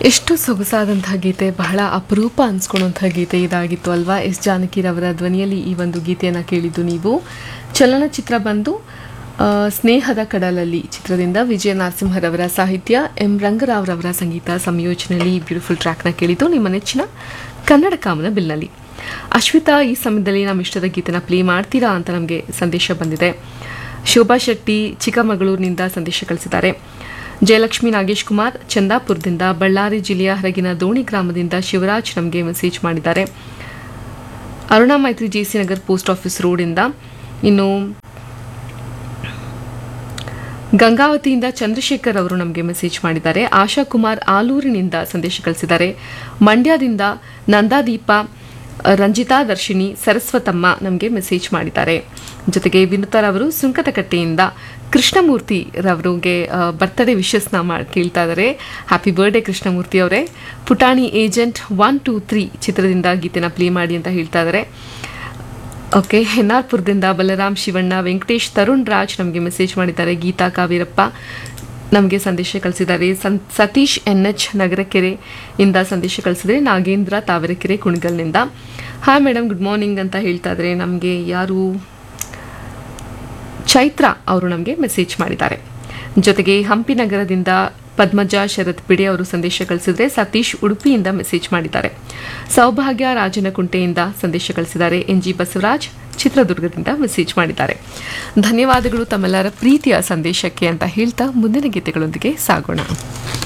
ಎಷ್ಟು ಸೊಗಸಾದಂತಹ ಗೀತೆ ಬಹಳ ಅಪರೂಪ ಅನ್ಸ್ಕೊಳ್ಳುವಂತಹ ಗೀತೆ ಇದಾಗಿತ್ತು ಅಲ್ವಾ ಎಸ್ ಜಾನಕಿರವರ ಧ್ವನಿಯಲ್ಲಿ ಈ ಒಂದು ಗೀತೆಯನ್ನು ಕೇಳಿದ್ದು ನೀವು ಚಲನಚಿತ್ರ ಬಂದು ಆ, ಸ್ನೇಹದ ಕಡಲಲ್ಲಿ ಚಿತ್ರದಿಂದ ವಿಜಯ ನರಸಿಂಹರವರ ಸಾಹಿತ್ಯ ಎಂ ರಂಗರಾವ್ರವರ ಸಂಗೀತ ಸಂಯೋಜನೆಯಲ್ಲಿ ಬ್ಯೂಟಿಫುಲ್ ಟ್ರ್ಯಾಕ್ನ ಕೇಳಿದ್ದು ನಿಮ್ಮ ನೆಚ್ಚಿನ ಕನ್ನಡ ಕಾಮನ ಬಿಲ್ನಲ್ಲಿ ಅಶ್ವಿತಾ ಈ ಸಮಯದಲ್ಲಿ ನಮ್ಮ ಇಷ್ಟದ ಗೀತೆನ ಪ್ಲೇ ಮಾಡ್ತೀರಾ ಅಂತ ನಮಗೆ ಸಂದೇಶ ಬಂದಿದೆ ಶೋಭಾ ಶೆಟ್ಟಿ ಚಿಕ್ಕಮಗಳೂರಿನಿಂದ ಸಂದೇಶ ಕಳಿಸಿದ್ದಾರೆ ಜಯಲಕ್ಷ್ಮಿ ನಾಗೇಶ್ ಕುಮಾರ್ ಚಂದಾಪುರದಿಂದ ಬಳ್ಳಾರಿ ಜಿಲ್ಲೆಯ ಹರಗಿನ ದೋಣಿ ಗ್ರಾಮದಿಂದ ಶಿವರಾಜ್ ನಮಗೆ ಮೆಸೇಜ್ ಮಾಡಿದ್ದಾರೆ ಅರುಣಾ ಮೈತ್ರಿ ಜೆಸಿ ನಗರ್ ಪೋಸ್ಟ್ ಆಫೀಸ್ ರೋಡಿಂದ ಇನ್ನು ಗಂಗಾವತಿಯಿಂದ ಚಂದ್ರಶೇಖರ್ ಅವರು ನಮಗೆ ಮೆಸೇಜ್ ಮಾಡಿದ್ದಾರೆ ಆಶಾ ಕುಮಾರ್ ಆಲೂರಿನಿಂದ ಸಂದೇಶ ಕಳಿಸಿದ್ದಾರೆ ಮಂಡ್ಯದಿಂದ ನಂದಾದೀಪ ರಂಜಿತಾ ದರ್ಶಿನಿ ಸರಸ್ವತಮ್ಮ ನಮಗೆ ಮೆಸೇಜ್ ಮಾಡಿದ್ದಾರೆ ಜೊತೆಗೆ ವಿನುತಾರವರು ಸುಂಕತಕಟ್ಟೆಯಿಂದ ಕೃಷ್ಣಮೂರ್ತಿ ರವರಿಗೆ ಬರ್ತ್ಡೇ ವಿಶಸ್ನ ಮಾಡಿ ಕೇಳ್ತಾ ಇದ್ದಾರೆ ಹ್ಯಾಪಿ ಬರ್ಡೇ ಕೃಷ್ಣಮೂರ್ತಿ ಅವರೇ ಪುಟಾಣಿ ಏಜೆಂಟ್ ಒನ್ ಟೂ ತ್ರೀ ಚಿತ್ರದಿಂದ ಗೀತೆನ ಪ್ಲೇ ಮಾಡಿ ಅಂತ ಹೇಳ್ತಾ ಇದ್ದಾರೆ ಓಕೆ ಹೆನ್ನಾರ್ಪುರದಿಂದ ಬಲರಾಮ್ ಶಿವಣ್ಣ ವೆಂಕಟೇಶ್ ತರುಣ್ ರಾಜ್ ನಮಗೆ ಮೆಸೇಜ್ ಮಾಡಿದ್ದಾರೆ ಗೀತಾ ಕಾವೇರಪ್ಪ ನಮಗೆ ಸಂದೇಶ ಕಳಿಸಿದ್ದಾರೆ ಸನ್ ಸತೀಶ್ ಎನ್ ಎಚ್ ನಗರಕೆರೆ ಇಂದ ಸಂದೇಶ ಕಳಿಸಿದರೆ ನಾಗೇಂದ್ರ ತಾವರೆಕೆರೆ ಕುಣಿಗಲ್ನಿಂದ ಹಾಯ್ ಮೇಡಮ್ ಗುಡ್ ಮಾರ್ನಿಂಗ್ ಅಂತ ಹೇಳ್ತಾ ಇದ್ದಾರೆ ನಮಗೆ ಯಾರು ಚೈತ್ರ ಅವರು ನಮಗೆ ಮೆಸೇಜ್ ಮಾಡಿದ್ದಾರೆ ಜೊತೆಗೆ ಹಂಪಿ ನಗರದಿಂದ ಪದ್ಮಜ ಶರತ್ ಬಿಡೆ ಅವರು ಸಂದೇಶ ಕಳಿಸಿದರೆ ಸತೀಶ್ ಉಡುಪಿಯಿಂದ ಮೆಸೇಜ್ ಮಾಡಿದ್ದಾರೆ ಸೌಭಾಗ್ಯ ರಾಜನಕುಂಟೆಯಿಂದ ಸಂದೇಶ ಕಳಿಸಿದ್ದಾರೆ ಎನ್ ಜಿ ಬಸವರಾಜ್ ಚಿತ್ರದುರ್ಗದಿಂದ ಮೆಸೇಜ್ ಮಾಡಿದ್ದಾರೆ ಧನ್ಯವಾದಗಳು ತಮ್ಮೆಲ್ಲರ ಪ್ರೀತಿಯ ಸಂದೇಶಕ್ಕೆ ಅಂತ ಹೇಳ್ತಾ ಮುಂದಿನ ಗೀತೆಗಳೊಂದಿಗೆ ಸಾಗೋಣ